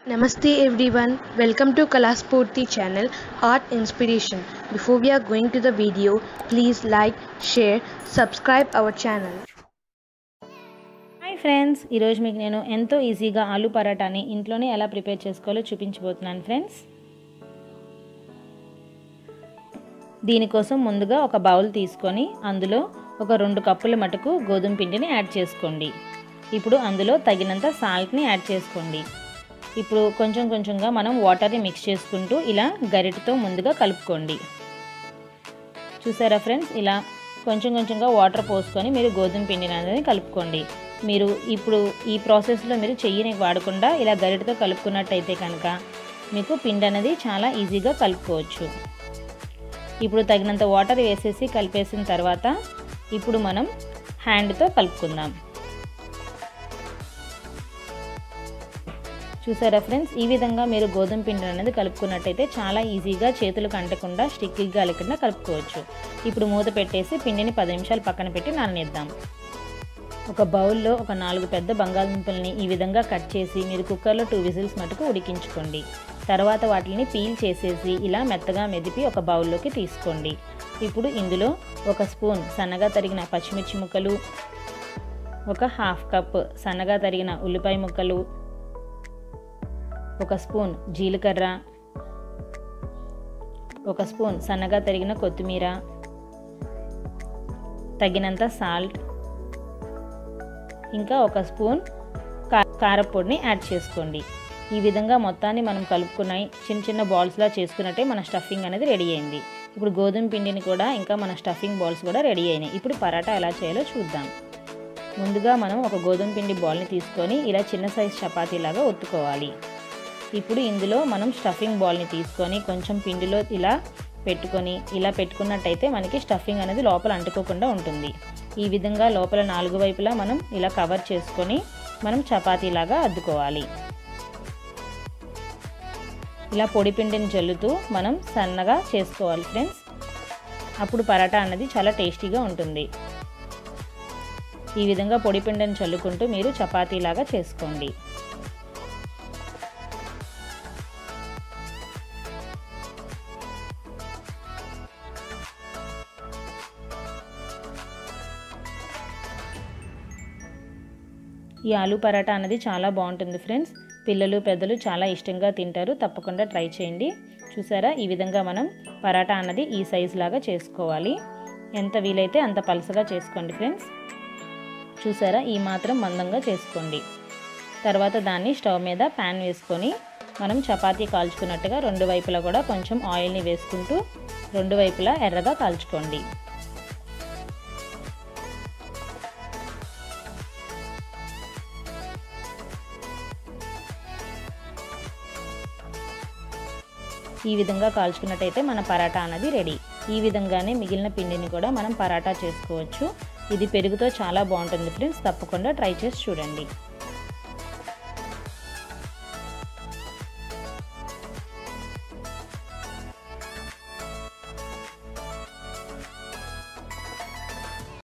Namaste everyone, welcome to Kalaspurti channel Art Inspiration. Before we are going to the video, please like, share, subscribe our channel. హాయ్ friends ఈరోజు మీకు నేను ఎంతో ఈజీగా ఆలు పరాటాని ఇంట్లోనే ఎలా ప్రిపేర్ చేసుకోవాలో చూపించబోతున్నాను ఫ్రెండ్స్ దీనికోసం ముందుగా ఒక బౌల్ తీసుకొని అందులో ఒక రెండు కప్పుల మటుకు గోధుమ పిండిని యాడ్ చేసుకోండి ఇప్పుడు అందులో తగినంత సాల్ట్ని యాడ్ చేసుకోండి ఇప్పుడు కొంచెం కొంచెంగా మనం వాటర్ని మిక్స్ చేసుకుంటూ ఇలా గరిటతో ముందుగా కలుపుకోండి చూసారా ఫ్రెండ్స్ ఇలా కొంచెం కొంచెంగా వాటర్ పోసుకొని మీరు గోధుమ పిండిని అనేది కలుపుకోండి మీరు ఇప్పుడు ఈ ప్రాసెస్లో మీరు చెయ్యిని వాడకుండా ఇలా గరిటతో కలుపుకున్నట్టయితే కనుక మీకు పిండి అనేది చాలా ఈజీగా కలుపుకోవచ్చు ఇప్పుడు తగినంత వాటర్ వేసేసి కలిపేసిన తర్వాత ఇప్పుడు మనం హ్యాండ్తో కలుపుకుందాం చూసారా ఫ్రెండ్స్ ఈ విధంగా మీరు గోధుమ పిండి అనేది కలుపుకున్నట్టయితే చాలా ఈజీగా చేతులకు అంటకుండా స్టిక్గా లేకుండా కలుపుకోవచ్చు ఇప్పుడు మూత పెట్టేసి పిండిని పది నిమిషాలు పక్కన పెట్టి నాననిద్దాం ఒక బౌల్లో ఒక నాలుగు పెద్ద బంగాళదుంపల్ని ఈ విధంగా కట్ చేసి మీరు కుక్కర్లో టూ విజిల్స్ మటుకు ఉడికించుకోండి తర్వాత వాటిని పీల్ చేసేసి ఇలా మెత్తగా మెదిపి ఒక బౌల్లోకి తీసుకోండి ఇప్పుడు ఇందులో ఒక స్పూన్ సన్నగా తరిగిన పచ్చిమిర్చి ముక్కలు ఒక హాఫ్ కప్ సన్నగా తరిగిన ఉల్లిపాయ ముక్కలు ఒక స్పూన్ జీలకర్ర ఒక స్పూన్ సన్నగా తరిగిన కొత్తిమీర తగినంత సాల్ట్ ఇంకా ఒక స్పూన్ కా కారపొడిని యాడ్ చేసుకోండి ఈ విధంగా మొత్తాన్ని మనం కలుపుకున్నాయి చిన్న చిన్న బాల్స్లా చేసుకున్నట్టే మన స్టఫింగ్ అనేది రెడీ అయింది ఇప్పుడు గోధుమ పిండిని కూడా ఇంకా మన స్టఫింగ్ బాల్స్ కూడా రెడీ అయినాయి ఇప్పుడు పరాటా ఎలా చేయాలో చూద్దాం ముందుగా మనం ఒక గోధుమ పిండి బాల్ని తీసుకొని ఇలా చిన్న సైజ్ చపాతీలాగా ఒత్తుకోవాలి ఇప్పుడు ఇందులో మనం స్టఫింగ్ బాల్ని తీసుకొని కొంచెం పిండిలో ఇలా పెట్టుకొని ఇలా పెట్టుకున్నట్టయితే మనకి స్టఫింగ్ అనేది లోపల అంటుకోకుండా ఉంటుంది ఈ విధంగా లోపల నాలుగు వైపులా మనం ఇలా కవర్ చేసుకొని మనం చపాతీలాగా అద్దుకోవాలి ఇలా పొడి పిండిని జల్లుతూ మనం సన్నగా చేసుకోవాలి ఫ్రెండ్స్ అప్పుడు పరాటా అనేది చాలా టేస్టీగా ఉంటుంది ఈ విధంగా పొడి పిండిని చల్లుకుంటూ మీరు చపాతీలాగా చేసుకోండి ఈ ఆలు పరాటా అనేది చాలా బాగుంటుంది ఫ్రెండ్స్ పిల్లలు పెద్దలు చాలా ఇష్టంగా తింటారు తప్పకుండా ట్రై చేయండి చూసారా ఈ విధంగా మనం పరాటా అన్నది ఈ సైజ్ లాగా చేసుకోవాలి ఎంత వీలైతే అంత పలసగా చేసుకోండి ఫ్రెండ్స్ చూసారా ఈ మాత్రం మందంగా చేసుకోండి తర్వాత దాన్ని స్టవ్ మీద ప్యాన్ వేసుకొని మనం చపాతీ కాల్చుకున్నట్టుగా రెండు వైపులా కూడా కొంచెం ఆయిల్ని వేసుకుంటూ రెండు వైపులా ఎర్రగా కాల్చుకోండి ఈ విధంగా కాల్చుకున్నట్టయితే మన పరాటా అనేది రెడీ ఈ విధంగానే మిగిలిన పిండిని కూడా మనం పరాటా చేసుకోవచ్చు ఇది పెరుగుతో చాలా బాగుంటుంది ఫ్రెండ్స్ తప్పకుండా ట్రై చేసి చూడండి